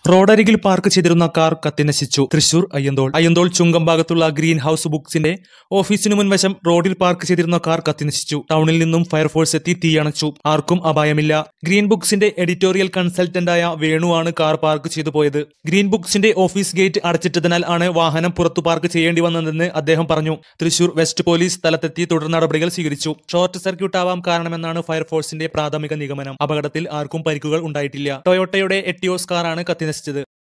റോഡരികിൽ പാർക്ക് ചെയ്തിരുന്ന കാർ കത്തിനശിച്ചു തൃശൂർ അയ്യന്തോൾ അയ്യന്തോൾ ചുങ്കം ഭാഗത്തുള്ള ഗ്രീൻ ഹൌസ് ബുക്സിന്റെ ഓഫീസിനു മുൻവശം റോഡിൽ പാർക്ക് ചെയ്തിരുന്ന കാർ കത്തിനശിച്ചു ടൗണിൽ നിന്നും ഫയർഫോഴ്സ് എത്തി തീയണച്ചു ആർക്കും അപായമില്ല ഗ്രീൻ ബുക്സിന്റെ എഡിറ്റോറിയൽ കൺസൾട്ടന്റായ വേണുവാണ് കാർ പാർക്ക് ചെയ്തു പോയത് ഗ്രീൻ ബുക്സിന്റെ ഓഫീസ് ഗേറ്റ് അടച്ചിട്ടതിനാൽ ആണ് വാഹനം പുറത്തു പാർക്ക് ചെയ്യേണ്ടി വന്നതെന്ന് അദ്ദേഹം പറഞ്ഞു തൃശൂർ വെസ്റ്റ് പോലീസ് സ്ഥലത്തെത്തി തുടർ നടപടികൾ സ്വീകരിച്ചു ഷോർട്ട് സർക്യൂട്ട് ആവാം കാരണമെന്നാണ് ഫയർഫോഴ്സിന്റെ പ്രാഥമിക നിഗമനം അപകടത്തിൽ ആർക്കും പരിക്കുകൾ ഉണ്ടായിട്ടില്ല ടൊയോട്ടയുടെ എട്ടിയോസ് കാറാണ് കത്തിനശിച്ചത്